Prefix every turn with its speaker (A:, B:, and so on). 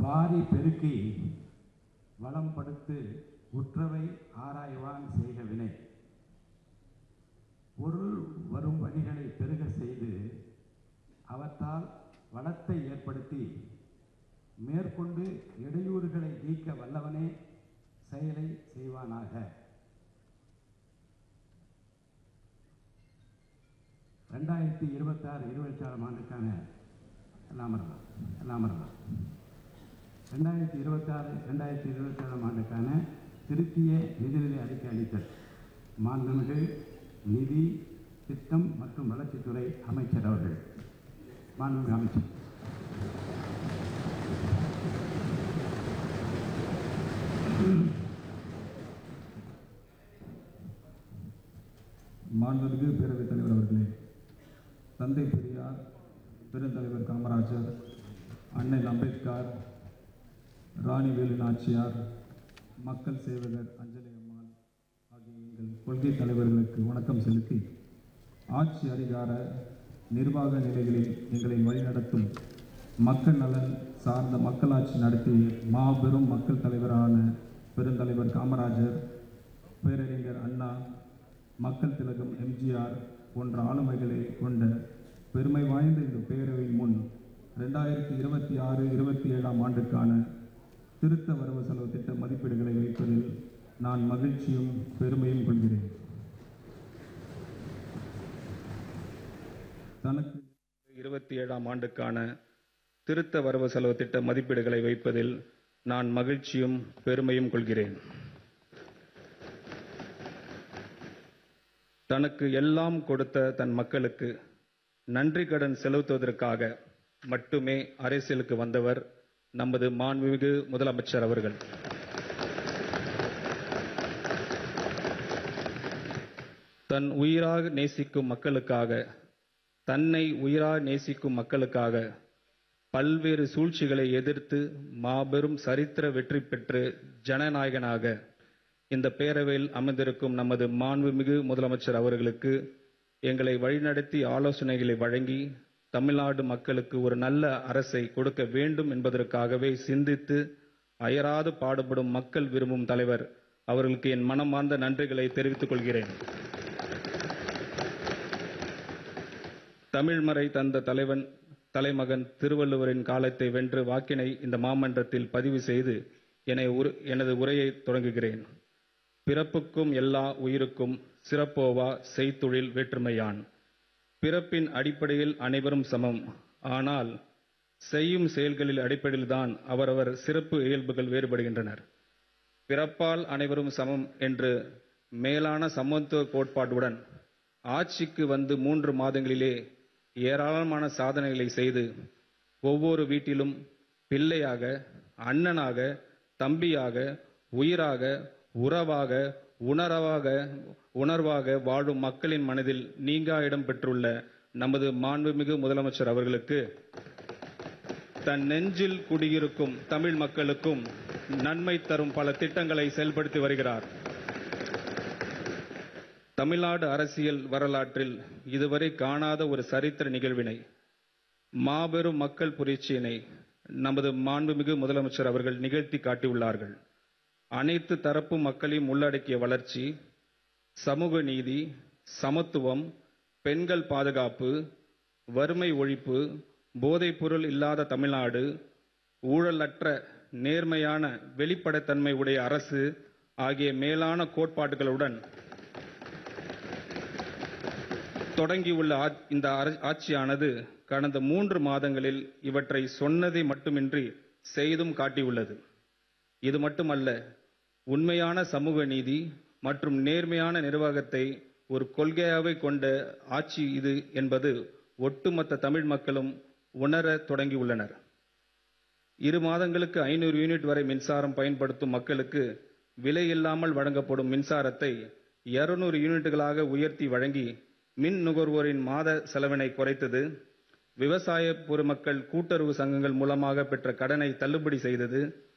A: வாரி பெருக்கி வளம் படுத்து உற்றவை ஆராய்வான் செய்க வினை பொருள் வரும் வழிகளை பெருக செய்து அவற்றால் வளத்தை ஏற்படுத்தி மேற்கொண்டு இடையூறுகளை நீக்க வல்லவனே செயலை செய்வானாக ரெண்டாயிரத்தி இருபத்தாறு இருபத்தி ஆறாம் ஆண்டுக்கான எல்லாமரலாம் எல்லாமரலாம் ரெண்டாயிரத்தி இருபத்தாறு ரெண்டாயிரத்தி இருபத்தி ஏழாம் ஆண்டுக்கான திருத்திய நிதிநிலை அறிக்கை அளித்தல் மாண்புமிகு நிதி திட்டம் மற்றும் வளர்ச்சித்துறை அமைச்சர் அவர்கள் மாண்புமிகு அமைச்சர்
B: மாண்புமிகு பேரவைத் தலைவர் அவர்களே தந்தை பெரியார் பெருந்தலைவர் காமராஜர் அன்னை அம்பேத்கர் ராணிவேலு நாச்சியார் மக்கள் சேவகர் அஞ்சலி அம்மாள் ஆகிய எங்கள் கொள்கை தலைவர்களுக்கு வணக்கம் செலுத்தி ஆட்சி அதிகார நிர்வாக நிலைகளில் எங்களை வழிநடத்தும் மக்கள் நலன் சார்ந்த மக்களாட்சி நடத்திய மாபெரும் மக்கள் தலைவரான பெருந்தலைவர் காமராஜர் பேரறிஞர் அண்ணா மக்கள் திலகம் எம்ஜிஆர் போன்ற ஆளுமைகளை கொண்ட பெருமை வாய்ந்த இந்த பேரவையின் முன் ரெண்டாயிரத்தி இருபத்தி ஆறு இருபத்தி ஏழாம் ஆண்டுக்கான திருத்த வரவு செலவு திட்ட மதிப்பீடுகளை வைப்பதில் நான் மகிழ்ச்சியும் பெருமையும் கொள்கிறேன் தனக்கு
C: இருபத்தி ஏழாம் ஆண்டுக்கான திருத்த வரவு செலவு திட்ட மதிப்பீடுகளை வைப்பதில் நான் மகிழ்ச்சியும் பெருமையும் கொள்கிறேன் தனக்கு எல்லாம் கொடுத்த தன் மக்களுக்கு நன்றி கடன் செலுத்துவதற்காக மட்டுமே அரசியலுக்கு வந்தவர் நமது மாண்புமிகு முதலமைச்சர் அவர்கள் தன் உயிராக நேசிக்கும் மக்களுக்காக தன்னை உயிராக நேசிக்கும் மக்களுக்காக பல்வேறு சூழ்ச்சிகளை எதிர்த்து மாபெரும் சரித்திர வெற்றி பெற்று ஜனநாயகனாக இந்த பேரவையில் அமர்ந்திருக்கும் நமது மாண்புமிகு முதலமைச்சர் அவர்களுக்கு எங்களை வழிநடத்தி ஆலோசனைகளை வழங்கி தமிழ்நாடு மக்களுக்கு ஒரு நல்ல அரசை கொடுக்க வேண்டும் என்பதற்காகவே சிந்தித்து அயராது பாடுபடும் மக்கள் விரும்பும் தலைவர் அவர்களுக்கு என் மனமார்ந்த நன்றிகளை தெரிவித்துக் கொள்கிறேன் தமிழ்மறை தந்த தலைவன் தலைமகன் திருவள்ளுவரின் காலத்தை வென்று வாக்கினை இந்த மாமன்றத்தில் பதிவு செய்து என்னை உரு- எனது உரையை தொடங்குகிறேன் பிறப்புக்கும் எல்லா உயிருக்கும் சிறப்போவா செய்தொழில் வேற்றுமையான் பிறப்பின் அடிப்படையில் அனைவரும் சமம் ஆனால் செய்யும் செயல்களில் அடிப்படையில்தான் அவரவர் சிறப்பு இயல்புகள் வேறுபடுகின்றனர் பிறப்பால் அனைவரும் சமம் என்று மேலான சமத்துவ கோட்பாட்டுடன் ஆட்சிக்கு வந்து மூன்று மாதங்களிலே ஏராளமான சாதனைகளை செய்து ஒவ்வொரு வீட்டிலும் பிள்ளையாக அண்ணனாக தம்பியாக உயிராக உறவாக உணர்வாக உணர்வாக வாழும் மக்களின் மனதில் நீங்கா இடம் பெற்றுள்ள நமது மாண்புமிகு முதலமைச்சர் அவர்களுக்கு தன் நெஞ்சில் குடியிருக்கும் தமிழ் மக்களுக்கும் நன்மை தரும் பல திட்டங்களை செயல்படுத்தி வருகிறார் தமிழ்நாடு அரசியல் வரலாற்றில் இதுவரை காணாத ஒரு சரித்திர நிகழ்வினை மாபெரும் மக்கள் புரட்சியினை நமது மாண்புமிகு முதலமைச்சர் அவர்கள் நிகழ்த்தி காட்டியுள்ளார்கள் அனைத்து தரப்பு மக்களையும் உள்ளடக்கிய வளர்ச்சி சமூக நீதி சமத்துவம் பெண்கள் பாதுகாப்பு வறுமை ஒழிப்பு போதைப் பொருள் இல்லாத தமிழ்நாடு ஊழலற்ற நேர்மையான வெளிப்படைத்தன்மை உடைய அரசு ஆகிய மேலான கோட்பாடுகளுடன் தொடங்கியுள்ள ஆ- இந்த அர- ஆட்சியானது கடந்த மூன்று மாதங்களில் இவற்றை சொன்னதை மட்டுமின்றி செய்தும் காட்டியுள்ளது இது மட்டுமல்ல உண்மையான சமூக நீதி மற்றும் நேர்மையான நிர்வாகத்தை ஒரு கொள்கையாகவே கொண்ட ஆட்சி இது என்பது ஒட்டுமொத்த தமிழ் மக்களும் உணர தொடங்கியுள்ளனர் இரு மாதங்களுக்கு ஐநூறு யூனிட் வரை மின்சாரம் பயன்படுத்தும் மக்களுக்கு விலை இல்லாமல் வழங்கப்படும் மின்சாரத்தை 200 யூனிட்டுகளாக உயர்த்தி வழங்கி மின் நுகர்வோரின் மாத செலவினை குறைத்தது விவசாய பொதுமக்கள் கூட்டுறவு சங்கங்கள் மூலமாக பெற்ற கடனை தள்ளுபடி செய்தது